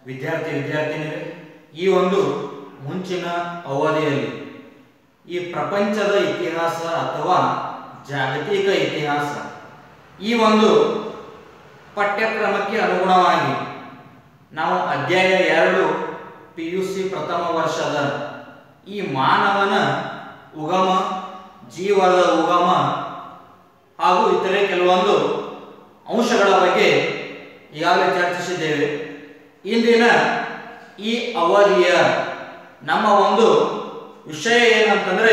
ವಿದ್ಯಾರ್ಥಿ ವಿದ್ಯಾರ್ಥಿನಿಯರೇ ಈ ಒಂದು ಮುಂಚಿನ ಅವಧಿಯಲ್ಲಿ ಈ ಪ್ರಪಂಚದ ಇತಿಹಾಸ ಅಥವಾ ಜಾಗತಿಕ ಇತಿಹಾಸ ಈ ಒಂದು ಪಠ್ಯಕ್ರಮಕ್ಕೆ ಅನುಗುಣವಾಗಿ ನಾವು ಅಧ್ಯಾಯ ಎರಡು ಪಿ ಯು ಸಿ ಪ್ರಥಮ ವರ್ಷದ ಈ ಮಾನವನ ಉಗಮ ಜೀವದ ಉಗಮ ಹಾಗೂ ಇತರೆ ಕೆಲವೊಂದು ಅಂಶಗಳ ಬಗ್ಗೆ ಈಗಾಗಲೇ ಚರ್ಚಿಸಿದ್ದೇವೆ ಇಂದಿನ ಈ ಅವಧಿಯ ನಮ್ಮ ಒಂದು ವಿಷಯ ಏನಂತಂದ್ರೆ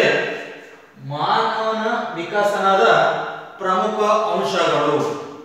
ಮಾನವನ ವಿಕಸನದ ಪ್ರಮುಖ ಅಂಶಗಳು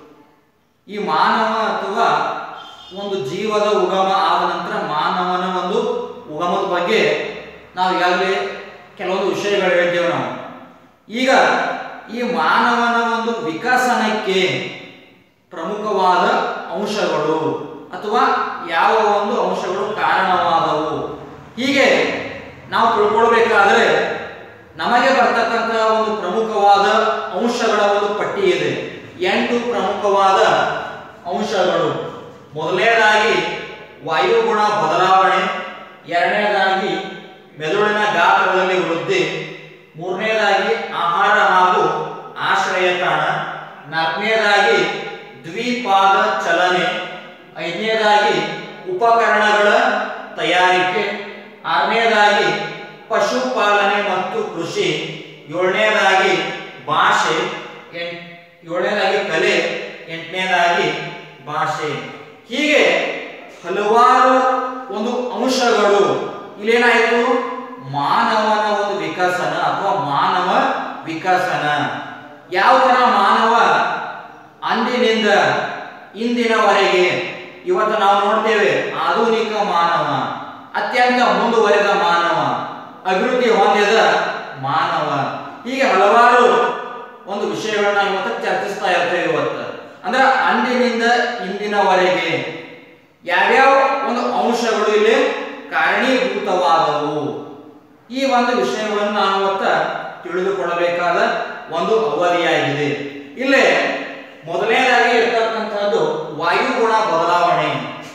ಈ ಮಾನವ ಅಥವಾ ಒಂದು ಜೀವದ ಉಗಮ ಆದ ನಂತರ ಮಾನವನ ಒಂದು ಉಗಮದ ಬಗ್ಗೆ ನಾವು ಈಗಾಗಲೇ ಕೆಲವೊಂದು ವಿಷಯಗಳು ಹೇಳಿದ್ದೇವೆ ನಾವು ಈಗ ಈ ಮಾನವನ ಒಂದು ವಿಕಸನಕ್ಕೆ ಪ್ರಮುಖವಾದ ಅಂಶಗಳು ಅಥವಾ ಯಾವ ಒಂದು ಅಂಶಗಳು ಕಾರಣವಾದವು ಹೀಗೆ ನಾವು ತಿಳ್ಕೊಳ್ಬೇಕಾದ್ರೆ ನಮಗೆ ಬರ್ತಕ್ಕಂಥ ಒಂದು ಪ್ರಮುಖವಾದ ಅಂಶಗಳ ಒಂದು ಪಟ್ಟಿ ಇದೆ ಎಂಟು ಪ್ರಮುಖವಾದ ಅಂಶಗಳು ಮೊದಲನೇದಾಗಿ ವಾಯುಗುಣ ಬದಲಾವಣೆ ಎರಡನೇದಾಗಿ ಮೆದುಳಿನ ಗಾತ್ರದಲ್ಲಿ ವೃದ್ಧಿ ಮೂರನೇದಾಗಿ ಆಹಾರ ಹಾಗೂ ಆಶ್ರಯ ತಾಣ ನಾಲ್ಕನೇದಾಗಿ ದ್ವಿಪಾದ ಚಲನೆ ಐದನೇದಾಗಿ ಉಪಕರಣಗಳ ತಯಾರಿಕೆ ಆರನೇದಾಗಿ ಪಶುಪಾಲನೆ ಮತ್ತು ಕೃಷಿ ಏಳನೇದಾಗಿ ಭಾಷೆ ಎಂಟ್ ಏಳನೇದಾಗಿ ಕಲೆ ಎಂಟನೇದಾಗಿ ಭಾಷೆ ಹೀಗೆ ಹಲವಾರು ಒಂದು ಅಂಶಗಳು ಇಲ್ಲೇನಾಯಿತು ಮಾನವನ ಒಂದು ವಿಕಸನ ಅಥವಾ ಮಾನವ ವಿಕಸನ ಯಾವ ತರ ಮಾನವ ಅಂದಿನಿಂದ ಇಂದಿನವರೆಗೆ ಇವತ್ತು ನಾವು ನೋಡ್ತೇವೆ ಆಧುನಿಕ ಮಾನವ ಅತ್ಯಂತ ಮುಂದುವರೆದ ಮಾನವ ಅಭಿವೃದ್ಧಿ ಹೊಂದಿದ ಮಾನವ ಹೀಗೆ ಹಲವಾರು ಒಂದು ವಿಷಯಗಳನ್ನ ಇವತ್ತು ಚರ್ಚಿಸ್ತಾ ಇರ್ತೇವೆ ಇವತ್ತು ಅಂದ್ರೆ ಅಂದಿನಿಂದ ಇಂದಿನವರೆಗೆ ಯಾವ್ಯಾವ ಒಂದು ಅಂಶಗಳು ಇಲ್ಲಿ ಕಾರಣೀಭೂತವಾದವು ಈ ಒಂದು ವಿಷಯಗಳನ್ನು ನಾವು ಇವತ್ತ ತಿಳಿದುಕೊಳ್ಳಬೇಕಾದ ಒಂದು ಅವಧಿಯಾಗಿದೆ ಇಲ್ಲೇ ಮೊದಲನೇದಾಗಿ ಇರ್ತಕ್ಕಂಥದ್ದು ವಾಯುಗುಣ ಬದಲಾವಣೆ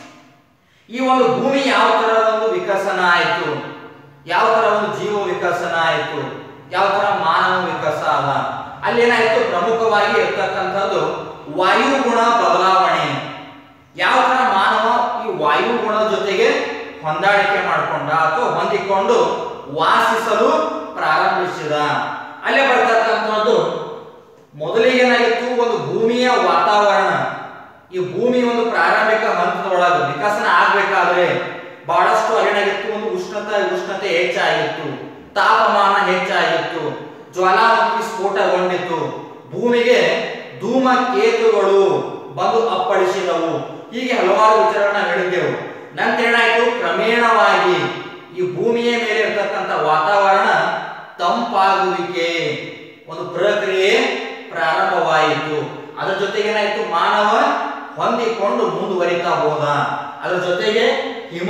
ಈ ಒಂದು ಭೂಮಿ ಯಾವ ತರ ಒಂದು ವಿಕಸನ ಆಯಿತು ಯಾವ ತರ ಒಂದು ಜೀವ ವಿಕಸನ ಆಯಿತು ಯಾವ ತರ ಮಾನವ ವಿಕಾಸ ಅದ ಅಲ್ಲಿ ಏನಾಯ್ತು ಪ್ರಮುಖವಾಗಿ ಇರ್ತಕ್ಕಂಥದ್ದು ವಾಯುಗುಣ ಬದಲಾವಣೆ ಯಾವ ತರ ಮಾನವ ಈ ವಾಯುಗುಣದ ಜೊತೆಗೆ ಹೊಂದಾಣಿಕೆ ಮಾಡಿಕೊಂಡ ಅಥವಾ ಹೊಂದಿಕೊಂಡು ವಾಸಿಸಲು ಪ್ರಾರಂಭಿಸಿದ ಅಲ್ಲೇ ಬರ್ತಕ್ಕಂಥದ್ದು ಮೊದಲಿಗೆ ಏನಾಗಿತ್ತು ಒಂದು ಭೂಮಿಯ ವಾತಾವರಣ ಈ ಭೂಮಿ ಒಂದು ಪ್ರಾರಂಭಿಕ ಹಂತದೊಳಗೆ ವಿಕಸನ ಆಗ್ಬೇಕಾದ್ರೆ ಬಹಳಷ್ಟು ಅಲ್ಲೇನಾಗಿತ್ತು ಒಂದು ಉಷ್ಣತೆ ಉಷ್ಣತೆ ಹೆಚ್ಚಾಗಿತ್ತು ತಾಪಮಾನ ಹೆಚ್ಚಾಗಿತ್ತು ಜ್ವಾಲಾಮುಖಿ ಸ್ಫೋಟಗೊಂಡಿತ್ತು ಭೂಮಿಗೆ ಧೂಮಕೇತುಗಳು ಬಂದು ಅಪ್ಪಳಿಸಿದವು ಹೀಗೆ ಹಲವಾರು ವಿಚಾರಗಳನ್ನ ಹೇಳಿದ್ದೆವು ನಂತರ ಏನಾಯ್ತು ಕ್ರಮೇಣವಾಗಿ ಈ ಭೂಮಿಯ ಮೇಲೆ ಇರ್ತಕ್ಕಂಥ ವಾತಾವರಣ ತಂಪಾಗುವಿಕೆ ಒಂದು ಪ್ರಕ್ರಿಯೆ ಪ್ರಾರಂಭವಾಯಿತು ಅದರ ಜೊತೆಗೆ ಏನಾಯ್ತು ಮಾನವ ಹೊಂದಿಕೊಂಡು ಮುಂದುವರಿತಾ ಹೋದ ಅದರ ಜೊತೆಗೆ ಹಿಮ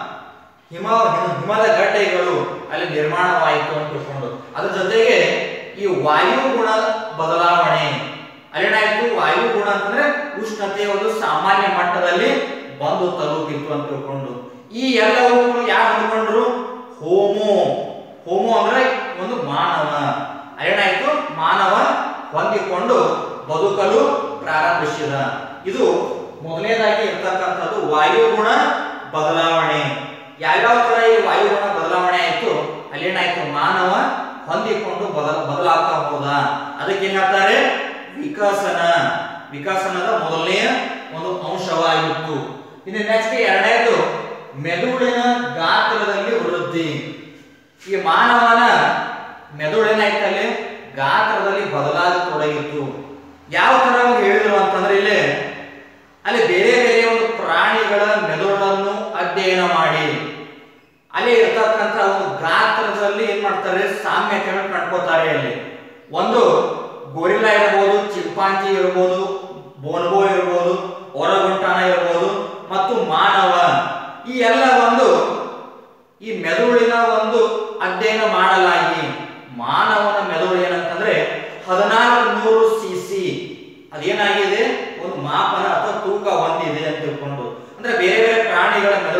ಹಿಮ ಹಿಮದ ಗಡ್ಡೆಗಳು ಅಲ್ಲಿ ನಿರ್ಮಾಣವಾಯಿತು ಅಂತ ತಿಳ್ಕೊಂಡು ಅದ್ರ ಜೊತೆಗೆ ಈ ವಾಯುಗುಣ ಬದಲಾವಣೆ ಅಲ್ಲೇನಾಯ್ತು ವಾಯುಗುಣ ಅಂತಂದ್ರೆ ಉಷ್ಣತೆ ಒಂದು ಸಾಮಾನ್ಯ ಮಟ್ಟದಲ್ಲಿ ಬಂದು ತಲುಪಿತ್ತು ಅಂತ ತಿಳ್ಕೊಂಡು ಈ ಎಲ್ಲವೂ ಯಾರು ಹೊಂದ್ಕೊಂಡ್ರು ಹೋಮೋ ಹೋಮೋ ಅಂದ್ರೆ ಒಂದು ಮಾನವ ಅಲ್ಲೇನಾಯ್ತು ಮಾನವ ಹೊಂದಿಕೊಂಡು ಬದುಕಲು ಪ್ರಾರಂಭಿಸಿದ ಇದು ಮೊದಲನೇದಾಗಿ ಇರ್ತಕ್ಕಂಥದ್ದು ವಾಯುಗುಣ ಬದಲಾವಣೆ ಯಾವ್ಯಾವ ತರ ಈ ವಾಯುಗುಣ ಬದಲಾವಣೆ ಆಯ್ತು ಅಲ್ಲೇನಾಯ್ತು ಮಾನವ ಹೊಂದಿಕೊಂಡು ಬದಲ ಬದಲಾಗ್ತಾ ಹೋದ ಅದಕ್ಕೆ ಏನ್ ಹೇಳ್ತಾರೆ ವಿಕಸನ ವಿಕಸನದ ಮೊದಲನೆಯ ಒಂದು ಅಂಶವಾಗಿತ್ತು ಇನ್ನು ನೆಕ್ಸ್ಟ್ ಎರಡನೇದು ಮೆದುಳಿನ ಗಾತ್ರದಲ್ಲಿ ವೃದ್ಧಿ ಈ ಮಾನವನ ಮೆದುಳೇನಾಯ್ತಲ್ಲಿ ಗಾತ್ರದಲ್ಲಿ ಬದಲಾಗತೊಡಗಿತ್ತು ಯಾವ ತರ ಅವ್ರು ಹೇಳಿದ್ರು ಅಂತಂದ್ರೆ ಇಲ್ಲಿ ಅಲ್ಲಿ ಬೇರೆ ಬೇರೆ ಒಂದು ಪ್ರಾಣಿಗಳ ಮೆದುಳನ್ನು ಅಧ್ಯಯನ ಮಾಡಿ ಅಲ್ಲಿ ಇರ್ತಕ್ಕಂಥ ಒಂದು ಗಾತ್ರದಲ್ಲಿ ಏನ್ ಮಾಡ್ತಾರೆ ಸಾಮ್ಯತೆಗಳನ್ನು ಕಂಡ್ಕೋತಾರೆ ಅಲ್ಲಿ ಒಂದು ಗೊರಿಲ್ಲಾ ಇರಬಹುದು ಚಿಂಪಾಂಜಿ ಇರಬಹುದು ಬೋನ್ಬೋ ಇರಬಹುದು ಒರಗುಂಟಾನ ಇರಬಹುದು ಮತ್ತು ಮಾನವ ಈ ಎಲ್ಲ ಒಂದು ಈ ಮೆದುಳಿನ ಒಂದು ಅಧ್ಯಯನ ಮಾಡಲಾಗಿ ಮಾನವನ ಮೆದುಳು ಏನಂತಂದ್ರೆ ಹದಿನಾಲ್ಕು ನೂರು ಸಿ ಸಿ ಅದೇನಾಗಿದೆ ಒಂದು ಮಾಪನ ಅಥವಾ ತೂಕ ಹೊಂದಿದೆ ಅಂತ ತಿಳ್ಕೊಂಡು ಅಂದ್ರೆ ಬೇರೆ ಬೇರೆ ಪ್ರಾಣಿಗಳ ಮೆದುಳು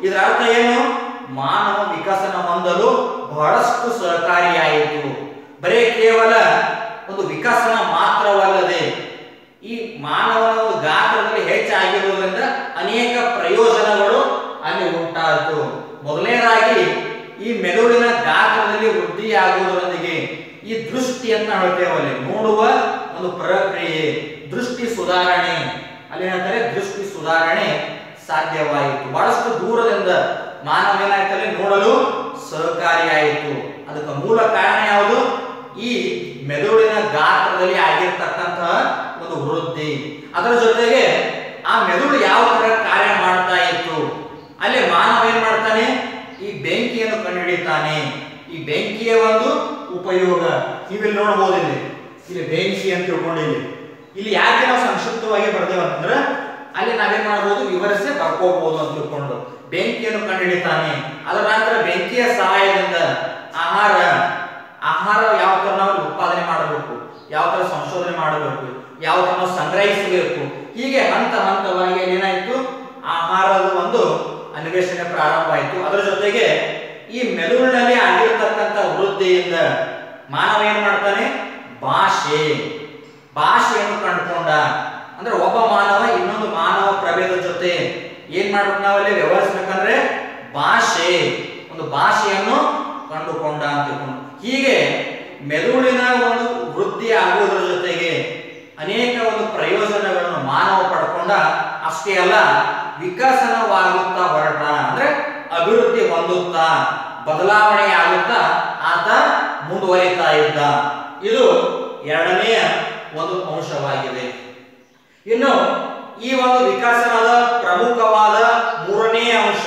ಇದರ ಅರ್ಥ ಏನು ಮಾನವ ವಿಕಸನ ಹೊಂದಲು ಬಹಳಷ್ಟು ಸಹಕಾರಿಯಾಯಿತು ಬರೇ ಕೇವಲ ಒಂದು ವಿಕಸನ ಮಾತ್ರವಲ್ಲದೆ ಈ ಮಾನವನ ಒಂದು ಗಾತ್ರದಲ್ಲಿ ಹೆಚ್ಚಾಗಿರುವುದರಿಂದ ಅನೇಕ ಪ್ರಯೋಜನಗಳು ಅಲ್ಲಿ ಉಂಟಾಯಿತು ಮೊದಲನೇದಾಗಿ ಈ ಮೆದುಳಿನ ಗಾತ್ರದಲ್ಲಿ ವೃದ್ಧಿಯಾಗುವುದರೊಂದಿಗೆ ಈ ದೃಷ್ಟಿ ಅಂತ ಹೇಳ್ತೇವಲ್ಲಿ ನೋಡುವ ಒಂದು ಪ್ರಕ್ರಿಯೆ ದೃಷ್ಟಿ ಸುಧಾರಣೆ ಅಲ್ಲಿ ಹೇಳ್ತಾರೆ ದೃಷ್ಟಿ ಸುಧಾರಣೆ ಸಾಧ್ಯವಾಯಿತು ಬಹಳಷ್ಟು ದೂರದಿಂದ ಮಾನವ ಏನಾಯ್ತಲ್ಲಿ ನೋಡಲು ಸಹಕಾರಿಯಾಯಿತು ಅದಕ್ಕೆ ಮೂಲ ಕಾರಣ ಯಾವುದು ಈ ಮೆದುಳಿನ ಗಾತ್ರದಲ್ಲಿ ಆಗಿರ್ತಕ್ಕಂತಹ ಒಂದು ವೃದ್ಧಿ ಅದರ ಜೊತೆಗೆ ಆ ಮೆದುಳು ಯಾವ ತರ ಕಾರ್ಯ ಮಾಡ್ತಾ ಇತ್ತು ಅಲ್ಲಿ ಮಾನವ ಏನ್ ಮಾಡ್ತಾನೆ ಈ ಬೆಂಕಿಯನ್ನು ಕಂಡುಹಿಡಿತಾನೆ ಈ ಬೆಂಕಿಯ ಒಂದು ಉಪಯೋಗ ನೀವಿಲ್ಲಿ ನೋಡಬಹುದು ಇಲ್ಲಿ ಇಲ್ಲಿ ಬೆಂಕಿ ಅಂತ ತಿಳ್ಕೊಂಡಿಲ್ಲಿ ಇಲ್ಲಿ ಯಾಕೆ ನಾವು ಸಂಕ್ಷಿಪ್ತವಾಗಿ ಬರ್ದೇವೆ ಅಂತಂದ್ರೆ ಅಲ್ಲಿ ನಾವೇನ್ ಮಾಡ್ಬೋದು ವಿವರಿಸಿ ಬರ್ಕೋಬಹುದು ಅಂತ ತಿಳ್ಕೊಂಡು ಬೆಂಕಿಯನ್ನು ಕಂಡುಹಿಡಿತಾನೆ ಅದರ ನಂತರ ಬೆಂಕಿಯ ಸಹಾಯದಿಂದ ಆಹಾರ ಆಹಾರ ಯಾವ ತರ ನಾವು ಉತ್ಪಾದನೆ ಮಾಡಬೇಕು ಯಾವ ತರ ಸಂಶೋಧನೆ ಮಾಡಬೇಕು ಯಾವ ತರ ನಾವು ಸಂಗ್ರಹಿಸಬೇಕು ಹೀಗೆ ಹಂತ ಹಂತವಾಗಿ ಅಲ್ಲಿ ಏನಾಯ್ತು ಆಹಾರದ ಒಂದು ಅನ್ವೇಷಣೆ ಪ್ರಾರಂಭ ಆಯಿತು ಅದರ ಜೊತೆಗೆ ಈ ಮೆದುಳಿನಲ್ಲಿ ಆಗಿರತಕ್ಕಂತ ವೃದ್ಧಿಯಿಂದ ಮಾನವ ಏನ್ ಮಾಡ್ತಾನೆ ಭಾಷೆ ಭಾಷೆಯನ್ನು ಕಂಡುಕೊಂಡ ಅಂದ್ರೆ ಒಬ್ಬ ಮಾನವ ಇನ್ನೊಂದು ಮಾನವ ಪ್ರಭೇದ ಜೊತೆ ಏನ್ ಮಾಡ್ಬೇಕು ನಾವಲ್ಲಿ ವ್ಯವಹರಿಸ್ಬೇಕಂದ್ರೆ ಭಾಷೆ ಒಂದು ಭಾಷೆಯನ್ನು ಕಂಡುಕೊಂಡ ಅಂತ ತಿಳ್ಕೊಂಡು ಹೀಗೆ ಮೆದುಳಿನ ಒಂದು ವೃದ್ಧಿ ಆಗುವುದರ ಜೊತೆಗೆ ಅನೇಕ ಒಂದು ಪ್ರಯೋಜನಗಳನ್ನು ಮಾನವ ಪಡ್ಕೊಂಡ ಅಷ್ಟೇ ಅಲ್ಲ ವಿಕಸನವಾಗುತ್ತಾ ಹೊರಟ ಅಂದ್ರೆ ಅಭಿವೃದ್ಧಿ ಹೊಂದುತ್ತಾ ಬದಲಾವಣೆ ಆಗುತ್ತಾ ಆತ ಮುಂದುವರಿತಾ ಇದ್ದ ಇದು ಎರಡನೆಯ ಒಂದು ಅಂಶವಾಗಿದೆ ಇನ್ನು ಈ ಒಂದು ವಿಕಸನದ ಪ್ರಮುಖವಾದ ಮೂರನೇ ಅಂಶ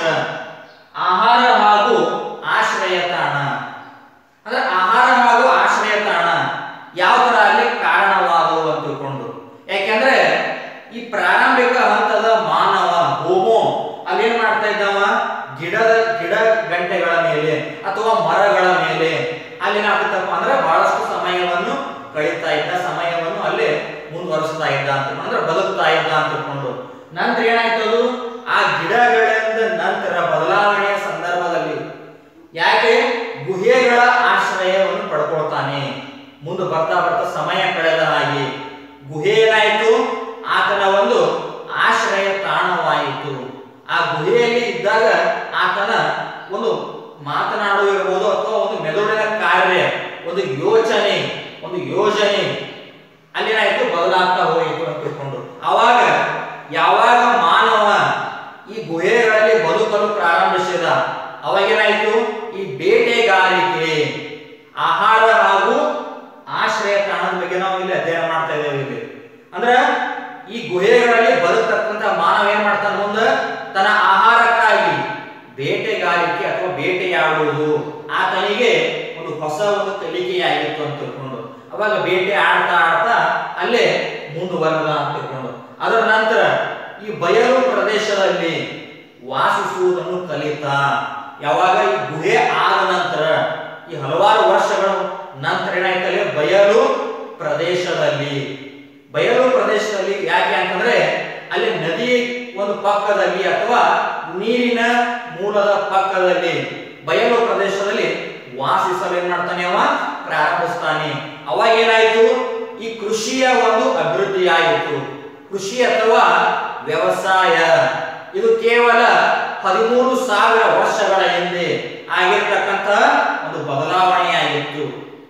ಆಹಾರ ಹಾಗೂ ಆಶ್ರಯ ತಾಣ ಅಂದ್ರೆ ಆಹಾರ ಹಾಗೂ ಆಶ್ರಯ ತಾಣ ಯಾವ ತರ ಅಲ್ಲಿ ಕಾರಣವಾದವು ಅಂತ ತಿಳ್ಕೊಂಡು ಯಾಕೆಂದ್ರೆ ಈ ಪ್ರಾರಂಭಿಕ ಹಂತದ ಮಾನವ ಹೋಮೋ ಅಲ್ಲೇನ್ ಮಾಡ್ತಾ ಇದ್ದವ ಗಿಡದ ಗಿಡ ಗಂಟೆಗಳ ಮೇಲೆ ಅಥವಾ ಮರಗಳ ಮೇಲೆ ಅಲ್ಲಿ ಏನಾಗುತ್ತಪ್ಪ ಅಂದ್ರೆ ಬಹಳಷ್ಟು ಸಮಯವನ್ನು ಕಳೀತಾ ಇದ್ದ ಸಮಯವನ್ನು ಅಲ್ಲಿ ಮುಂದುವರಿಸ್ತಾ ಇದ್ದ ಅಂತ ಅಂದ್ರೆ ಬದುಕ್ತಾ ಇದ್ದ ಅಂತ ತಿಳ್ಕೊಂಡು ನಂತರ ಏನಾಯ್ತು ಅದು ಆ ಗಿಡಗಳಿಂದ ನಂತರ ಬದಲಾವಣೆಯ ಸಂದರ್ಭದಲ್ಲಿ ಯಾಕೆ ಗುಹೆಗಳ ಆಶ್ರಯವನ್ನು ಪಡ್ಕೊಳ್ತಾನೆ ಮುಂದೆ ಬರ್ತಾ ಬರ್ತಾ ಸಮಯ ಕಳೆದ ಹಾಗೆ ಗುಹೆ ಏನಾಯಿತು ಆತನ ಒಂದು ಆಶ್ರಯ ತಾಣವಾಯಿತು ಆ ಗುಹೆಯಲ್ಲಿ ಇದ್ದಾಗ ಆತನ ಒಂದು ಮಾತನಾಡುವಿರಬಹುದು ಅಥವಾ ಒಂದು ಮೆದುಳಿನ ಕಾರ್ಯ ಒಂದು ಯೋಚನೆ ಒಂದು ಯೋಜನೆ ಅಲ್ಲೇನಾಯ್ತು ಬದಲಾಗ್ತಾ ಹೋಯಿತು ಅಂತ ತಿಳ್ಕೊಂಡು ಅವಾಗ ಯಾವಾಗ ಮಾನವ ಈ ಗುಹೆಗಳಲ್ಲಿ ಬದುಕಲು ಪ್ರಾರಂಭಿಸಿದ ಅವಾಗೇನಾಯ್ತು ಈ ಬೇಟೆಗಾರಿಕೆ ಆಹಾರ ಹಾಗೂ ಆಶ್ರಯ ತಾಣದ ಬಗ್ಗೆ ನಾವು ಇಲ್ಲಿ ಅಧ್ಯಯನ ಮಾಡ್ತಾ ಇದ್ದೇವೆ ಇಲ್ಲಿ ಅಂದ್ರೆ ಈ ಗುಹೆಗಳಲ್ಲಿ ಬದುಕತಕ್ಕಂತ ಮಾನವ ಏನ್ ಮಾಡ್ತಾನೆ ಮುಂದೆ ತನ್ನ ಆಹಾರಕ್ಕಾಗಿ ಬೇಟೆಗಾರಿಕೆ ಅಥವಾ ಬೇಟೆಯಾಡುವುದು ಆತನಿಗೆ ಒಂದು ಹೊಸ ಒಂದು ಕಲಿಕೆಯಾಗಿತ್ತು ಅಂತ ತಿಳ್ಕೊಂಡು ಅವಾಗ ಬೇಟೆ ಆಡ್ತಾ ಆಡ್ತಾ ಅಲ್ಲೇ ಮುಂದುವರೆದ ಅಂತ ತಿಳ್ಕೊಂಡು ಅದರ ನಂತರ ಈ ಬಯಲು ಪ್ರದೇಶದಲ್ಲಿ ವಾಸಿಸುವುದನ್ನು ಕಲಿತಾ ಯಾವಾಗ ಈ ಗುಹೆ ಆದ ನಂತರ ಈ ಹಲವಾರು ವರ್ಷಗಳ ನಂತರ ಏನಾಯ್ತಲ್ಲಿ ಬಯಲು ಪ್ರದೇಶದಲ್ಲಿ ಬಯಲು ಪ್ರದೇಶದಲ್ಲಿ ಯಾಕೆ ಅಂತಂದ್ರೆ ಅಲ್ಲಿ ನದಿ ಒಂದು ಪಕ್ಕದಲ್ಲಿ ಅಥವಾ ನೀರಿನ ಮೂಲದ ಪಕ್ಕದಲ್ಲಿ ಬಯಲು ಪ್ರದೇಶದಲ್ಲಿ ವಾಸಿಸಲು ಏನ್ ಮಾಡ್ತಾನೆ ಅವ ಪ್ರಾರಂಭಿಸ್ತಾನೆ ಅವಾಗ ಏನಾಯ್ತು ಈ ಕೃಷಿಯ ಒಂದು ಅಭಿವೃದ್ಧಿ ಆಯಿತು ಕೃಷಿ ಅಥವಾ ವ್ಯವಸಾಯ ಇದು ಕೇವಲ ಹದಿಮೂರು ಸಾವಿರ ವರ್ಷಗಳ ಹಿಂದೆ ಆಗಿರ್ತಕ್ಕಂಥ ಒಂದು ಬದಲಾವಣೆಯಾಗಿತ್ತು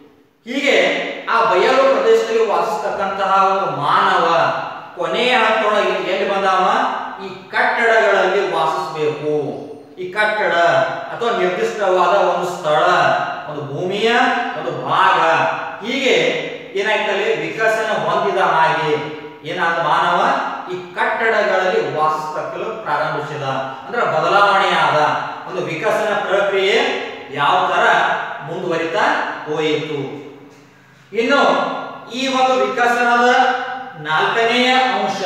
ಹೀಗೆ ಆ ಬಯಲು ಪ್ರದೇಶದಲ್ಲಿ ವಾಸಿಸ್ತಕ್ಕಂತಹ ಒಂದು ಮಾನವ ಕೊನೆಯ ಹಂತೊಳಗೆ ಎಲ್ಲಿ ಬಂದವ ಈ ಕಟ್ಟಡಗಳಲ್ಲಿ ವಾಸಿಸಬೇಕು ಈ ಕಟ್ಟಡ ಅಥವಾ ನಿರ್ದಿಷ್ಟವಾದ ಒಂದು ಸ್ಥಳ ಒಂದು ಭೂಮಿಯ ಒಂದು ಭಾಗ ಹೀಗೆ ಏನಾಯ್ತಲ್ಲಿ ವಿಕಸನ ಹೊಂದಿದ ಹಾಗೆ ಏನಾದ ಮಾನವ ಈ ಕಟ್ಟಡಗಳಲ್ಲಿ ವಾಸಿಸಲು ಪ್ರಾರಂಭಿಸಿದ ಅಂದ್ರೆ ಬದಲಾವಣೆ ಆದ ಒಂದು ವಿಕಸನ ಪ್ರಕ್ರಿಯೆ ಯಾವ ತರ ಮುಂದುವರಿತಾ ಹೋಯಿತು ಇನ್ನು ಈ ಒಂದು ವಿಕಸನದ ನಾಲ್ಕನೆಯ ಅಂಶ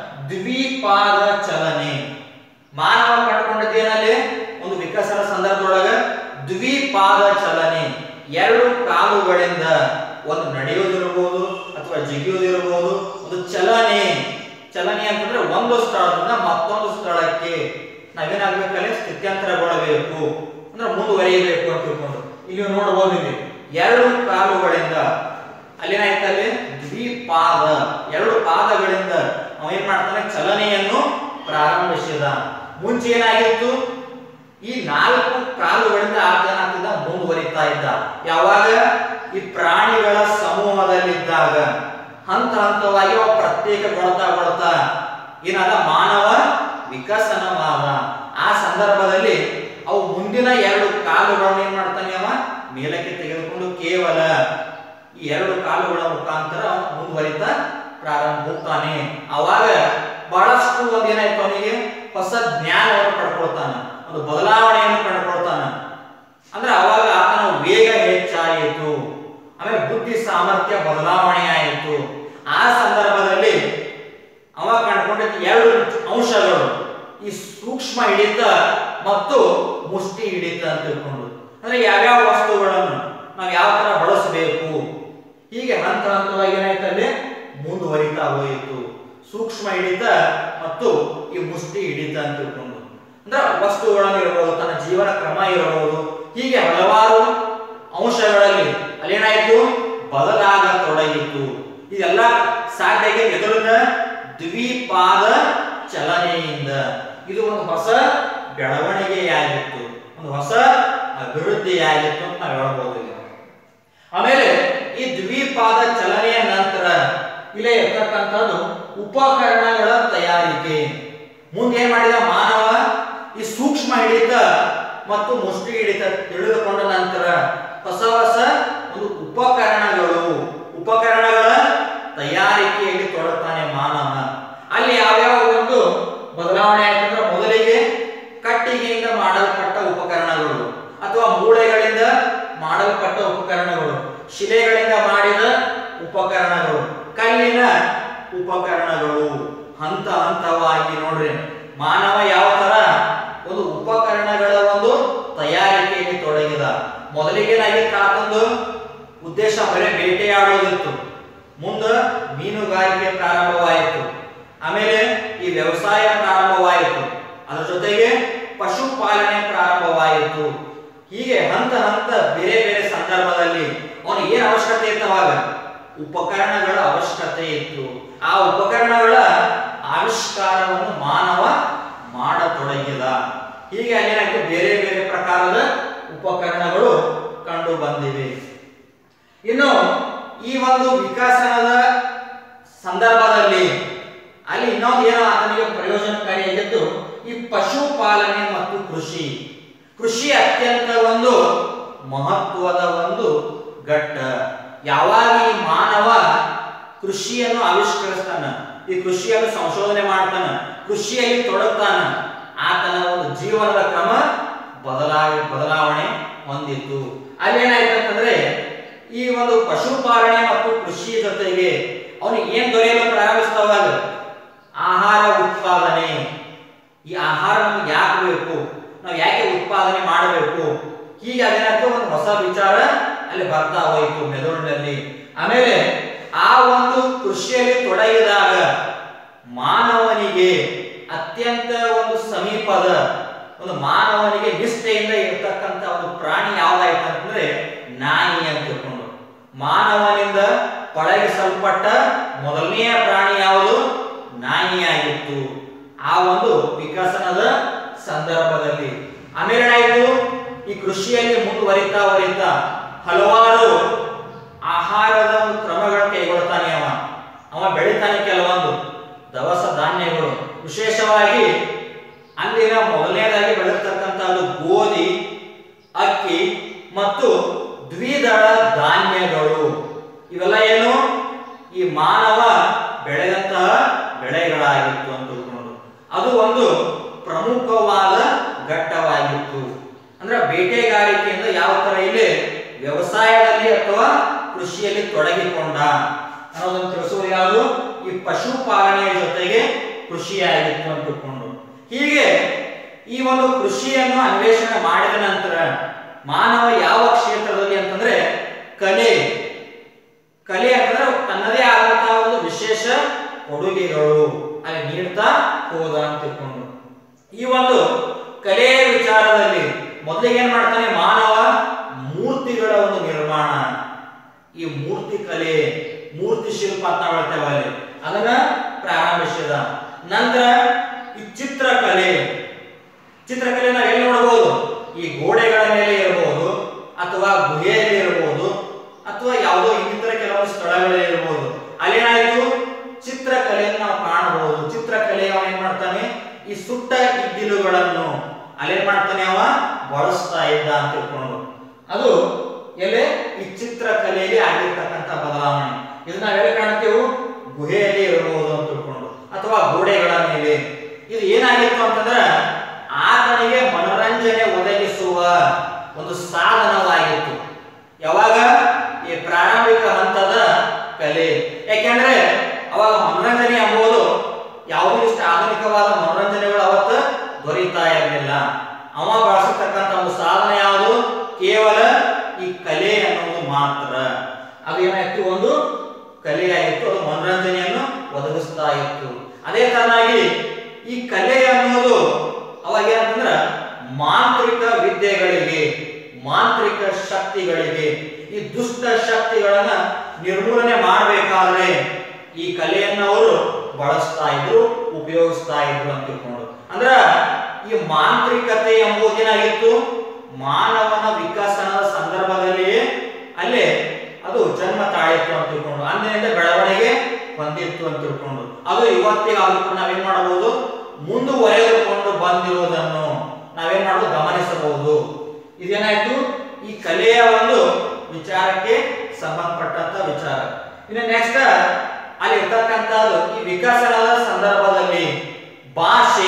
ದ್ವಿಪಾದ ಚಲನೆ ಮಾನವ ಕಂಡುಕೊಂಡದ್ದೇನಲ್ಲಿ ಒಂದು ವಿಕಸನ ಸಂದರ್ಭದೊಳಗ ದ್ವಿಪಾದ ಚಲನೆ ಎರಡು ಕಾಲುಗಳಿಂದ ಒಂದು ನಡೆಯೋದಿರಬಹುದು ಅಥವಾ ಜಿಗಿಯೋದಿರಬಹುದು ಒಂದು ಚಲನೆ ಚಲನೆ ಅಂತಂದ್ರೆ ಒಂದು ಸ್ಥಳದಿಂದ ಮತ್ತೊಂದು ಸ್ಥಳಕ್ಕೆ ನಾವೇನಾಗ್ಬೇಕಲ್ಲಿ ಸ್ಥಿತ್ಯಂತರಗೊಳ್ಳಬೇಕು ಅಂದ್ರೆ ಮುಂದುವರಿಯಬೇಕು ಅಂತ ತಿಳ್ಕೊಂಡು ಇಲ್ಲಿ ನೀವು ನೋಡಬಹುದು ಇಲ್ಲಿ ಎರಡು ಕಾಲುಗಳಿಂದ ಅಲ್ಲೇನಾಯ್ತಲ್ಲಿ ದ್ವಿಪಾದ ಎರಡು ಪಾದಗಳಿಂದ ಅವ ಏನ್ ಮಾಡ್ತಾನೆ ಚಲನೆಯನ್ನು ಪ್ರಾರಂಭಿಸಿದ ಮುಂಚೆ ಏನಾಗಿತ್ತು ಈ ನಾಲ್ಕು ಕಾಲುಗಳಿಂದ ಆತ ಏನಾಗ್ತಿದ್ದ ಮುಂದುವರಿತಾ ಇದ್ದ ಯಾವಾಗ ಈ ಪ್ರಾಣಿಗಳ ಸಮೂಹದಲ್ಲಿದ್ದಾಗ ಹಂತ ಹಂತವಾಗಿ ಅವ ಪ್ರತ್ಯೇಕಗೊಳ್ತಾ ಏನಾದ ಮಾನವ ವಿಕಸನವಾದ ಆ ಸಂದರ್ಭದಲ್ಲಿ ಅವು ಮುಂದಿನ ಎರಡು ಕಾಲುಗಳನ್ನು ಏನ್ ಮಾಡ್ತಾನೆ ಅವ ಮೇಲಕ್ಕೆ ತೆಗೆದುಕೊಂಡು ಕೇವಲ ಈ ಎರಡು ಕಾಲುಗಳ ಮುಖಾಂತರ ಅವ ಮುಂದುವರಿತಾ ಪ್ರಾರಂಭ ಹೋಗ್ತಾನೆ ಅವಾಗ ಬಹಳಷ್ಟು ಒಂದ್ ಏನಾಯ್ತು ಅವನಿಗೆ ಹೊಸ ಜ್ಞಾನವನ್ನು ಪಡ್ಕೊಳ್ತಾನ ಒಂದು ಬದಲಾವಣೆಯನ್ನು ಕಂಡುಕೊಳ್ತಾನ ಅಂದ್ರೆ ಅವಾಗ ಆತನ ವೇಗ ಹೆಚ್ಚಾಯಿತು ಆಮೇಲೆ ಬುದ್ಧಿ ಸಾಮರ್ಥ್ಯ ಬದಲಾವಣೆ ಆಯಿತು ಆ ಸಂದರ್ಭದಲ್ಲಿ ಅವ ಕಂಡುಕೊಂಡಿದ್ದ ಎರಡು ಅಂಶಗಳು ಈ ಸೂಕ್ಷ್ಮ ಹಿಡಿತ ಮತ್ತು ಮುಷ್ಟಿ ಹಿಡಿತ ಅಂತ ತಿಳ್ಕೊಂಡು ಅಂದ್ರೆ ಯಾವ್ಯಾವ ವಸ್ತುಗಳನ್ನು ನಾವು ಯಾವ ತರ ಬಳಸಬೇಕು ಹೀಗೆ ಹಂತ ಹಂತವಾಗಿ ಏನಾಯ್ತಲ್ಲಿ ಮುಂದುವರಿತಾ ಹೋಯಿತು ಸೂಕ್ಷ್ಮ ಹಿಡಿತ ಮತ್ತು ಈ ಮುಷ್ಟಿ ಹಿಡಿತ ಅಂತ ತಿಳ್ಕೊಂಡು ಅಂದ್ರೆ ವಸ್ತುಗಳನ್ನು ಇರಬಹುದು ತನ್ನ ಜೀವನ ಕ್ರಮ ಇರಬಹುದು ಹೀಗೆ ಹಲವಾರು ಅಂಶಗಳಲ್ಲಿ ಅಲ್ಲೇನಾಯ್ತು ಬದಲಾಗತೊಡಗಿತು ಇದೆಲ್ಲ ಸಾಧ್ಯ ಆಗೈತೆ ಎದುರಿನ ದ್ವಿಪಾದ ಚಲನೆಯಿಂದ ಇದು ಒಂದು ಹೊಸ ಬೆಳವಣಿಗೆಯಾಗಿತ್ತು ಒಂದು ಹೊಸ ಅಭಿವೃದ್ಧಿಯಾಗಿತ್ತು ಅಂತ ನಾವು ಹೇಳ್ಬೋದು ಇಲ್ಲಿ. ಆಮೇಲೆ ಈ ದ್ವಿಪಾದ ಚಲನೆಯ ನಂತರ ಇಲ್ಲೇ ಇರ್ತಕ್ಕಂಥದ್ದು ಉಪಕರಣಗಳ ತಯಾರಿಕೆ ಮುಂದೆ ಏನ್ ಮಾಡಿದ ಮಾನವ ಈ ಸೂಕ್ಷ್ಮ ಹಿಡಿತ ಮತ್ತು ಮುಷ್ಟಿ ಹಿಡಿತ ತಿಳಿದುಕೊಂಡ ನಂತರ ಹೊಸ ಹೊಸ ಒಂದು ಉಪಕರಣಗಳು ಉಪಕರಣಗಳ ತಯಾರಿಕೆಯಲ್ಲಿ ತೊಡಗ್ತಾನೆ ಮಾನವ ಅಲ್ಲಿ ಯಾವ್ಯಾವ ಒಂದು ಬದಲಾವಣೆ ಆಯ್ತಂದ್ರೆ ಮೊದಲಿಗೆ ಕಟ್ಟಿಗೆಯಿಂದ ಮಾಡಲ್ಪಟ್ಟ ಉಪಕರಣಗಳು ಅಥವಾ ಮೂಳೆಗಳಿಂದ ಮಾಡಲ್ಪಟ್ಟ ಉಪಕರಣಗಳು ಶಿಲೆಗಳಿಂದ ಮಾಡಿದ ಉಪಕರಣಗಳು ಕಲ್ಲಿನ ಉಪಕರಣಗಳು ಹಂತ ಹಂತವಾಗಿ ನೋಡ್ರಿ ಮಾನವ ಯಾವ ತರ ಒಂದು ಉಪಕರಣಗಳ ಒಂದು ತಯಾರಿಕೆಯಲ್ಲಿ ತೊಡಗಿದ ಮೊದಲಿಗೆ ಏನಾಗಿತ್ತು ಆತಂದು ಉದ್ದೇಶ ಬರೀ ಬೇಟೆಯಾಡೋದಿತ್ತು ಮುಂದ ಮೀನುಗಾರಿಕೆ ಪ್ರಾರಂಭವಾಯಿತು ಆಮೇಲೆ ಈ ವ್ಯವಸಾಯ ಪ್ರಾರಂಭವಾಯಿತು ಅದರ ಜೊತೆಗೆ ಪಶುಪಾಲನೆ ಪ್ರಾರಂಭವಾಯಿತು ಹೀಗೆ ಹಂತ ಹಂತ ಬೇರೆ ಬೇರೆ ಸಂದರ್ಭದಲ್ಲಿ ಅವನಿಗೆ ಏನ್ ಅವಶ್ಯಕತೆ ಇತ್ತು ಅವಾಗ ಉಪಕರಣಗಳ ಅವಶ್ಯಕತೆ ಇತ್ತು ಆ ಉಪಕರಣಗಳ ಆವಿಷ್ಕಾರವನ್ನು ಮಾನವ ಮಾಡತೊಡಗಿದ ಹೀಗೆ ಅಲ್ಲೇನಾಯ್ತು ಬೇರೆ ಬೇರೆ ಪ್ರಕಾರದ ಉಪಕರಣಗಳು ಕಂಡು ಬಂದಿವೆ ಇನ್ನು ಈ ಒಂದು ವಿಕಸನದ ಸಂದರ್ಭದಲ್ಲಿ ಅಲ್ಲಿ ಇನ್ನೊಂದು ಏನೋ ಆತನಿಗೆ ಪ್ರಯೋಜನಕಾರಿಯಾಗಿದ್ದು ಈ ಪಶುಪಾಲನೆ ಮತ್ತು ಕೃಷಿ ಕೃಷಿ ಅತ್ಯಂತ ಒಂದು ಮಹತ್ವದ ಒಂದು ಘಟ್ಟ ಯಾವಾಗ ಈ ಮಾನವ ಕೃಷಿಯನ್ನು ಆವಿಷ್ಕರಿಸ್ತಾನ ಈ ಕೃಷಿಯನ್ನು ಸಂಶೋಧನೆ ಮಾಡ್ತಾನ ಕೃಷಿಯಲ್ಲಿ ತೊಡಗ್ತಾನ ಆತನ ಒಂದು ಜೀವನದ ಕ್ರಮ ಬದಲಾ ಬದಲಾವಣೆ ಹೊಂದಿತ್ತು ಅಲ್ಲಿ ಏನಾಯ್ತು ಅಂತಂದ್ರೆ ಈ ಒಂದು ಪಶುಪಾಲನೆ ಮತ್ತು ಕೃಷಿ ಜೊತೆಗೆ ಅವನಿಗೆ ಏನ್ ದೊರೆಯಲು ಪ್ರಾರಂಭಿಸ್ತಾವಾಗ ಆಹಾರ ಉತ್ಪಾದನೆ ಈ ಆಹಾರ ನಮ್ಗೆ ಯಾಕೆ ಬೇಕು ನಾವು ಯಾಕೆ ಉತ್ಪಾದನೆ ಮಾಡಬೇಕು ಹೀಗೆ ಅದೇನಾಯ್ತು ಒಂದು ಹೊಸ ವಿಚಾರ ಅಲ್ಲಿ ಬರ್ತಾ ಹೋಯಿತು ಮೆದುಳಿನಲ್ಲಿ ಆಮೇಲೆ ಆ ಒಂದು ಕೃಷಿಯಲ್ಲಿ ತೊಡಗಿದಾಗ ಮಾನವನಿಗೆ ಅತ್ಯಂತ ಒಂದು ಸಮೀಪದ ಒಂದು ಮಾನವನಿಗೆ ನಿಷ್ಠೆಯಿಂದ ಇರತಕ್ಕಂತ ಒಂದು ಪ್ರಾಣಿ ಯಾವ್ದಾಯ್ತು ಅಂತಂದ್ರೆ ನಾಯಿ ಅಂತ ತಿಳ್ಕೊಂಡು ಮಾನವನಿಂದ ಪಳಗಿಸಲ್ಪಟ್ಟ ಮೊದಲನೆಯ ಪ್ರಾಣಿ ಯಾವುದು ನಾಯಿಯಾಗಿತ್ತು ಆ ಒಂದು ವಿಕಸನದ ಸಂದರ್ಭದಲ್ಲಿ ಆಮೇಲೆ ಏನಾಯ್ತು ಈ ಕೃಷಿಯಲ್ಲಿ ಮುಂದುವರಿತಾ ವರಿತಾ ಹಲವಾರು ಆಹಾರದ ಒಂದು ಕ್ರಮಗಳನ್ನು ಕೈಗೊಳ್ತಾನೆ ಅವ ಅವ ಬೆಳಿತಾನೆ ಕೆಲವೊಂದು ದವಸ ಧಾನ್ಯಗಳು ವಿಶೇಷವಾಗಿ ಅಂದಿನ ಮೊದಲನೇದಾಗಿ ಬೆಳೆದಿರ್ತಕ್ಕಂಥದ್ದು ಗೋಧಿ ಅಕ್ಕಿ ಮತ್ತು ದ್ವಿದಳ ಧಾನ್ಯಗಳು ಇವೆಲ್ಲ ಏನು ಈ ಮಾನವ ಬೆಳೆದಂತಹ ಬೆಳೆಗಳಾಗಿತ್ತು ಅಂತ ತಿಳ್ಕೊಂಡು ಅದು ಒಂದು ಪ್ರಮುಖವಾದ ಘಟ್ಟವಾಗಿತ್ತು ಅಂದ್ರೆ ಬೇಟೆಗಾರಿಕೆಯಿಂದ ಯಾವ ತರ ಇಲ್ಲಿ ವ್ಯವಸಾಯದಲ್ಲಿ ಅಥವಾ ಕೃಷಿಯಲ್ಲಿ ತೊಡಗಿಕೊಂಡ ಅನ್ನೋದನ್ನು ತಿಳಿಸುವುದು ಯಾವುದು ಈ ಪಶುಪಾಲನೆಯ ಜೊತೆಗೆ ಕೃಷಿಯಾಗಿತ್ತು ಅಂತ ತಿಳ್ಕೊಂಡು ಹೀಗೆ ಈ ಒಂದು ಕೃಷಿಯನ್ನು ಅನ್ವೇಷಣೆ ಮಾಡಿದ ನಂತರ ಮಾನವ ಯಾವ ಕ್ಷೇತ್ರದಲ್ಲಿ ಅಂತಂದ್ರೆ ಕಲೆ ಕಲೆ ಅಂತಂದ್ರೆ ತನ್ನದೇ ಆದಂತಹ ಒಂದು ವಿಶೇಷ ಕೊಡುಗೆಗಳು ಅಲ್ಲಿ ನೀಡ್ತಾ ಹೋದ ಅಂತ ತಿಳ್ಕೊಂಡು ಈ ಒಂದು ಕಲೆಯ ವಿಚಾರದಲ್ಲಿ ಮೊದಲಿಗೆ ಏನ್ ಮಾಡ್ತಾನೆ ಮಾನವ ಮೂರ್ತಿಗಳ ಒಂದು ನಿರ್ಮಾಣ ಈ ಮೂರ್ತಿ ಕಲೆ ಮೂರ್ತಿ ಶಿಲ್ಪ ಅಂತ ನಾವು ಹೇಳ್ತೇವೆ ಅಲ್ಲಿ ಅದನ್ನ ಪ್ರಾರಂಭಿಸಿದ ನಂತರ ಈ ಚಿತ್ರಕಲೆ ಚಿತ್ರಕಲೆ ನಾವು ಎಲ್ಲಿ ನೋಡಬಹುದು ಈ ಗೋಡೆಗಳ ಮೇಲೆ ಇರಬಹುದು ಅಥವಾ ಗುಹೆಯಲ್ಲಿ ಇರಬಹುದು ಅಥವಾ ಯಾವುದೋ ಇನ್ನಿತರ ಕೆಲವೊಂದು ಸ್ಥಳಗಳಲ್ಲಿ ಇರಬಹುದು ಅಲ್ಲೇನಾಯ್ತು ಚಿತ್ರಕಲೆಯನ್ನು ನಾವು ಕಾಣಬಹುದು ಚಿತ್ರಕಲೆ ಅವ ಏನ್ ಮಾಡ್ತಾನೆ ಈ ಸುಟ್ಟ ಇದ್ದಿಲುಗಳನ್ನು ಅಲ್ಲೇನ್ ಮಾಡ್ತಾನೆ ಅವ ಬಳಸ್ತಾ ಇದ್ದ ಅಂತ ತಿಳ್ಕೊಂಡು ಅದು ಎಲೆ ಈ ಚಿತ್ರಕಲೆಯಲ್ಲಿ ಆಗಿರ್ತಕ್ಕಂಥ ಬದಲಾವಣೆ ಇದು ನಾವು ಎಲ್ಲಿ ಕಾಣ್ತೇವೆ ಗುಹೆಯಲ್ಲಿ ಇರಬಹುದು ಅಂತ ತಿಳ್ಕೊಂಡು ಅಥವಾ ಗೋಡೆಗಳ ಮೇಲೆ ಇದು ಏನಾಗಿತ್ತು ಅಂತಂದ್ರೆ ಆತನಿಗೆ ಮನೋರಂಜನೆ ಒದಗಿಸುವ ಒಂದು ಸಾಧನವಾಗಿತ್ತು ಯಾವಾಗ ಈ ಪ್ರಾರಂಭಿಕ ಹಂತದ ಕಲೆ ಯಾಕೆಂದ್ರೆ ಅವಾಗ ಮನೋರಂಜನೆ ಎಂಬುದು ಯಾವುದೇ ಇಷ್ಟ ಆಧುನಿಕವಾದ ಮನೋರಂಜನೆಗಳು ಅವತ್ತು ದೊರೀತಾ ಇರಲಿಲ್ಲ ಅವ ಬಳಸತಕ್ಕಂಥ ಒಂದು ಸಾಧನ ಯಾವುದು ಕೇವಲ ಈ ಕಲೆ ಅನ್ನೋದು ಮಾತ್ರ ಅದು ಏನಾಯ್ತು ಒಂದು ಕಲೆಯಾಗಿತ್ತು ಅದು ಮನೋರಂಜನೆಯನ್ನು ಒದಗಿಸ್ತಾ ಇತ್ತು ಅದೇ ತರನಾಗಿ ಈ ಕಲೆ ಅನ್ನೋದು ಅವಾಗ ಏನಂತಂದ್ರ ಮಾಂತ್ರಿಕ ವಿದ್ಯೆಗಳಿಗೆ ಮಾಂತ್ರಿಕ ಶಕ್ತಿಗಳಿಗೆ ಈ ದುಷ್ಟ ಶಕ್ತಿಗಳನ್ನ ನಿರ್ಮೂಲನೆ ಮಾಡಬೇಕಾದ್ರೆ ಈ ಕಲೆಯನ್ನ ಅವರು ಬಳಸ್ತಾ ಇದ್ರು ಉಪಯೋಗಿಸ್ತಾ ಇದ್ರು ಅಂತ ತಿಳ್ಕೊಂಡು ಅಂದ್ರ ಈ ಮಾಂತ್ರಿಕತೆ ಎಂಬುದೇನಾಗಿತ್ತು ಮಾನವನ ವಿಕಸನದ ಸಂದರ್ಭದಲ್ಲಿ ಅಲ್ಲೇ ಅದು ಜನ್ಮ ತಾಳಿತ್ತು ಅಂತ ತಿಳ್ಕೊಂಡು ಅಂದಿನಿಂದ ಬೆಳವಣಿಗೆ ಹೊಂದಿತ್ತು ಅಂತ ತಿಳ್ಕೊಂಡು ಅದು ಇವತ್ತಿಗೆ ಆದ್ರೂ ನಾವೇನ್ ಮಾಡಬಹುದು ಮುಂದುವರೆದುಕೊಂಡು ಬಂದಿರುವುದನ್ನು ನಾವೇನ್ ಮಾಡಬಹುದು ಗಮನಿಸಬಹುದು ಇದೇನಾಯ್ತು ಈ ಕಲೆಯ ಒಂದು ವಿಚಾರಕ್ಕೆ ಸಂಬಂಧಪಟ್ಟಂತ ವಿಚಾರ ಇನ್ನು ನೆಕ್ಸ್ಟ್ ಅಲ್ಲಿ ಇರ್ತಕ್ಕಂಥದ್ದು ಈ ವಿಕಸನದ ಸಂದರ್ಭದಲ್ಲಿ ಭಾಷೆ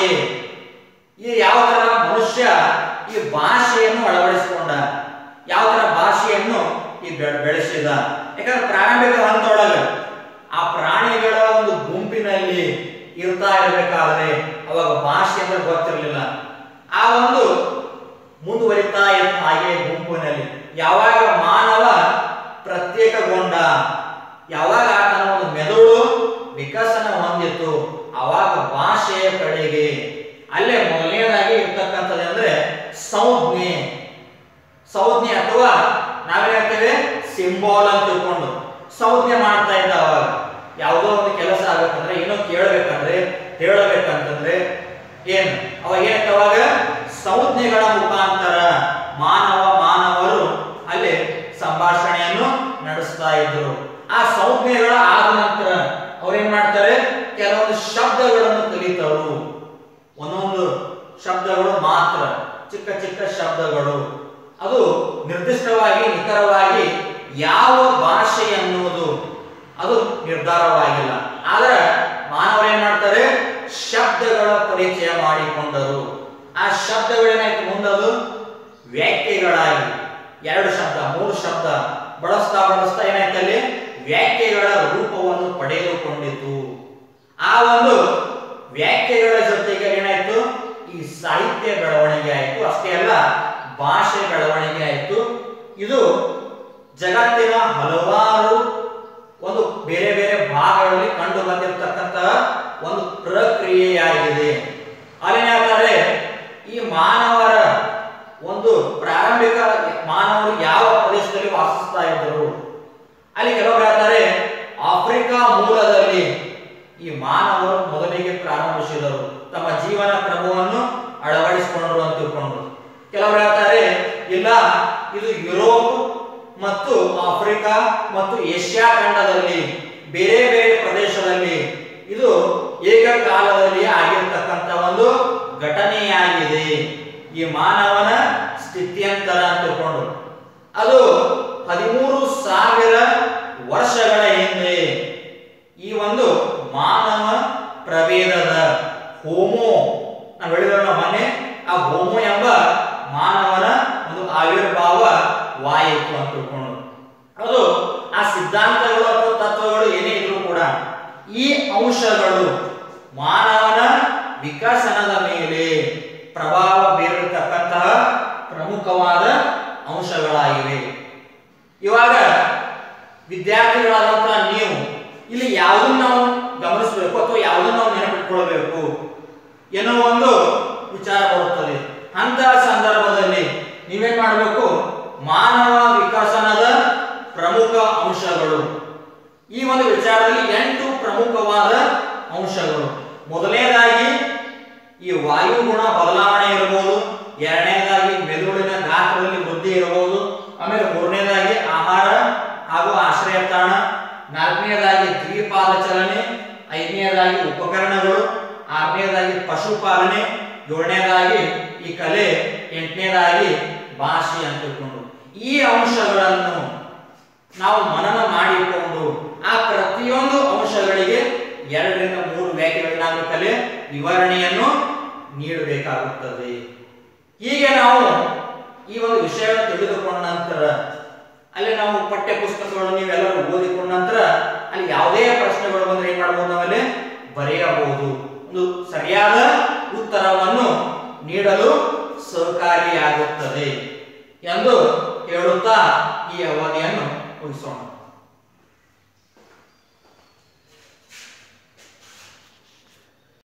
ಈ ಯಾವ ತರ ಮನುಷ್ಯ ಈ ಭಾಷೆಯನ್ನು ಅಳವಡಿಸಿಕೊಂಡ ಯಾವ ತರ ಭಾಷೆಯನ್ನು ಈ ಬೆ- ಬೆಳೆಸಿದ ಯಾಕಂದ್ರೆ ಪ್ರಾರಂಭಿಕ ಹಂತದೊಳಗೆ ಆ ಪ್ರಾಣಿಗಳ ಒಂದು ಗುಂಪಿನಲ್ಲಿ ಇರ್ತಾ ಇರಬೇಕಾದ್ರೆ ಅವಾಗ ಭಾಷೆ ಅಂದ್ರೆ ಗೊತ್ತಿರಲಿಲ್ಲ ಆ ಒಂದು ಮುಂದುವರಿತಾ ಇತ್ತು ಹಾಗೆ ಗುಂಪಿನಲ್ಲಿ ಯಾವಾಗ ಮಾನವ ಪ್ರತ್ಯೇಕಗೊಂಡ ಯಾವಾಗ ಆತನ ಒಂದು ಮೆದುಳು ವಿಕಸನ ಹೊಂದಿತ್ತು ಅವಾಗ ಭಾಷೆಯ ಕಡೆಗೆ ಅಲ್ಲೇ ಮೊದಲನೇದಾಗಿ ಇರ್ತಕ್ಕಂಥದ್ದು ಅಂದ್ರೆ ಸಂಜ್ಞೆ ಸಂಜ್ಞೆ ಅಥವಾ ನಾವೇನ್ ಹೇಳ್ತೇವೆ ಸಿಂಬಾಲ್ ಅಂತ ತಿಳ್ಕೊಂಡು ಸಂಜ್ಞೆ ಮಾಡ್ತಾ ಇದ್ದ ಅವಾಗ ಯಾವುದೋ ಒಂದು ಕೆಲಸ ಆಗ್ಬೇಕಂದ್ರೆ ಏನೋ ಕೇಳಬೇಕಂದ್ರೆ ಹೇಳಬೇಕಂತಂದ್ರೆ ಏನು ಅವಾಗ ಏನಾಯ್ತು ಅವಾಗ ಸಂಜ್ಞೆಗಳ ಮುಖಾಂತರ ಮಾನವ ಮಾನವರು ಅಲ್ಲಿ ಸಂಭಾಷಣೆಯನ್ನು ನಡೆಸ್ತಾ ಇದ್ರು ಆ ಸಂಜ್ಞೆಗಳ ಆದ ನಂತರ ಅವ್ರೇನ್ ಮಾಡ್ತಾರೆ ಕೆಲವೊಂದು ಶಬ್ದಗಳನ್ನು ಕಲಿತರು ಒಂದೊಂದು ಶಬ್ದಗಳು ಮಾತ್ರ ಚಿಕ್ಕ ಚಿಕ್ಕ ಶಬ್ದಗಳು ಅದು ನಿರ್ದಿಷ್ಟವಾಗಿ ನಿಖರವಾಗಿ ಯಾವ ಭಾಷೆ ಎನ್ನುವುದು ಅದು ನಿರ್ಧಾರವಾಗಿಲ್ಲ ಆದ್ರೆ ಮಾನವರು ಏನ್ ಮಾಡ್ತಾರೆ ಶಬ್ದಗಳ ಪರಿಚಯ ಮಾಡಿಕೊಂಡರು ಆ ಶಬ್ದಗಳೇನಾಯ್ತು ಮುಂದದು ವ್ಯಾಖ್ಯೆಗಳಾಗಿ ಎರಡು ಶಬ್ದ ಮೂರು ಶಬ್ದ ಬಳಸ್ತಾ ಬಳಸ್ತಾ ಏನಾಯ್ತು ಅಲ್ಲಿ ವ್ಯಾಖ್ಯೆಗಳ ರೂಪವನ್ನು ಪಡೆದುಕೊಂಡಿತು ಆ ಒಂದು ವ್ಯಾಖ್ಯೆಗಳ ಜೊತೆಗೆ ಏನಾಯ್ತು ಈ ಸಾಹಿತ್ಯ ಬೆಳವಣಿಗೆ ಆಯ್ತು ಅಷ್ಟೇ ಅಲ್ಲ ಭಾಷೆ ಬೆಳವಣಿಗೆ ಆಯ್ತು ಇದು ಜಗತ್ತಿನ ಹಲವಾರು ಒಂದು ಬೇರೆ ಬೇರೆ ಭಾಗಗಳಲ್ಲಿ ಕಂಡು ಬಂದಿರತಕ್ಕಂತಹ ಒಂದು ಪ್ರಕ್ರಿಯೆಯಾಗಿದೆ ಅಲ್ಲಿ ಹೇಳ್ತಾರೆ ಈ ಮಾನವರ ಒಂದು ಪ್ರಾರಂಭಿಕ ಮಾನವರು ಯಾವ ಪ್ರದೇಶದಲ್ಲಿ ವಾಸಿಸ್ತಾ ಇದ್ದರು ಅಲ್ಲಿ ಕೆಲವರು ಹೇಳ್ತಾರೆ ಆಫ್ರಿಕಾ ಮೂಲದಲ್ಲಿ ಈ ಮಾನವರು ಮೊದಲಿಗೆ ಪ್ರಾರಂಭಿಸಿದರು ತಮ್ಮ ಜೀವನ ಕ್ರಮವನ್ನು ಅಳವಡಿಸಿಕೊಂಡರು ಅಂತ ತಿಳ್ಕೊಂಡ್ರು ಕೆಲವರು ಹೇಳ್ತಾರೆ ಇಲ್ಲ ಇದು ಯುರೋಪ್ ಮತ್ತು ಆಫ್ರಿಕಾ ಮತ್ತು ಏಷ್ಯಾ ಖಂಡದಲ್ಲಿ ಬೇರೆ ಬೇರೆ ಪ್ರದೇಶದಲ್ಲಿ ಇದು ಏಕಕಾಲದಲ್ಲಿ ಆಗಿರ್ತಕ್ಕಂಥ ಒಂದು ಘಟನೆಯಾಗಿದೆ ಈ ಮಾನವನ ಸ್ಥಿತ್ಯಂತರ ಅಂತ ತಿಳ್ಕೊಂಡು ಅದು ಹದಿಮೂರು ಸಾವಿರ ವರ್ಷಗಳ ಹಿಂದೆ ಈ ಒಂದು ಮಾನವ ಪ್ರಭೇದದ ಹೋಮೋ ನಾವು ಹೇಳಿದ್ರಲ್ಲ ಮೊನ್ನೆ ಆ ಹೋಮೋ ಎಂಬ ಮಾನವನ ಒಂದು ಆವಿರ್ಭಾವವಾಯಿತು ಅಂತ ತಿಳ್ಕೊಂಡು ಅದು ಆ ಸಿದ್ಧಾಂತಗಳು ಅಥವಾ ತತ್ವಗಳು ಏನೇ ಇದ್ರೂ ಕೂಡ ಈ ಅಂಶಗಳು ಮಾನವನ ವಿಕಸನದ ಮೇಲೆ ಪ್ರಭಾವ ಬೀರತಕ್ಕಂತಹ ಪ್ರಮುಖವಾದ ಅಂಶಗಳಾಗಿವೆ ಇವಾಗ ವಿದ್ಯಾರ್ಥಿಗಳಾದಂತಹ ನೀವು ಇಲ್ಲಿ ಯಾವುದನ್ನ ನಾವು ಗಮನಿಸಬೇಕು ಅಥವಾ ಯಾವುದನ್ನ ನಾವು ನೆನಪಿಟ್ಕೊಳ್ಬೇಕು ಏನೋ ಒಂದು ವಿಚಾರ ಬರುತ್ತದೆ ಅಂತಹ ಸಂದರ್ಭದಲ್ಲಿ ನೀವೇನ್ ಮಾಡಬೇಕು ಮಾನವ ವಿಕಸನದ ಪ್ರಮುಖ ಅಂಶಗಳು ಈ ಒಂದು ವಿಚಾರದಲ್ಲಿ ಎಂಟು ಪ್ರಮುಖವಾದ ಅಂಶಗಳು ಮೊದಲನೇದಾಗಿ ಈ ವಾಯುಗುಣ ಬದಲಾವಣೆ ಇರಬಹುದು ಎರಡನೇದಾಗಿ ಮೆದುಳಿನ ಗಾತ್ರದಲ್ಲಿ ವೃದ್ಧಿ ಇರಬಹುದು ಆಮೇಲೆ ಮೂರನೇದಾಗಿ ಆಹಾರ ಹಾಗೂ ಆಶ್ರಯ ತಾಣ ನಾಲ್ಕನೇದಾಗಿ ದ್ವಿಪಾದ ಚಲನೆ ಐದನೇದಾಗಿ ಉಪಕರಣಗಳು ಆರನೇದಾಗಿ ಪಶುಪಾಲನೆ ಏಳನೇದಾಗಿ ಈ ಕಲೆ ಎಂಟನೇದಾಗಿ ಭಾಷೆ ಅಂತ ತಿಳ್ಕೊಂಡು ಈ ಅಂಶಗಳನ್ನು ನಾವು ಮನನ ಮಾಡಿಕೊಂಡು ಆ ಪ್ರತಿಯೊಂದು ಅಂಶಗಳಿಗೆ ಎರಡರಿಂದ ಮೂರು ವ್ಯಾಖ್ಯೆಗಳನ್ನಾದ್ರೂ ಕಲೆ ವಿವರಣೆಯನ್ನು ನೀಡಬೇಕಾಗುತ್ತದೆ ಹೀಗೆ ನಾವು ಈ ಒಂದು ವಿಷಯವನ್ನು ತಿಳಿದುಕೊಂಡ ನಂತರ ಅಲ್ಲಿ ನಾವು ಪಠ್ಯ ಪುಸ್ತಕಗಳನ್ನು ನೀವೆಲ್ಲರೂ ಓದಿಕೊಂಡ ನಂತರ ಅಲ್ಲಿ ಯಾವುದೇ ಪ್ರಶ್ನೆಗಳು ಬಂದ್ರೆ ಏನ್ ಮಾಡಬಹುದು ನಾವಲ್ಲಿ ಬರೆಯಬಹುದು ಒಂದು ಸರಿಯಾದ ಉತ್ತರವನ್ನು ನೀಡಲು ಸಹಕಾರಿಯಾಗುತ್ತದೆ ಎಂದು ಹೇಳುತ್ತಾ ಈ ಅವಧಿಯನ್ನು ಮುಗಿಸೋಣ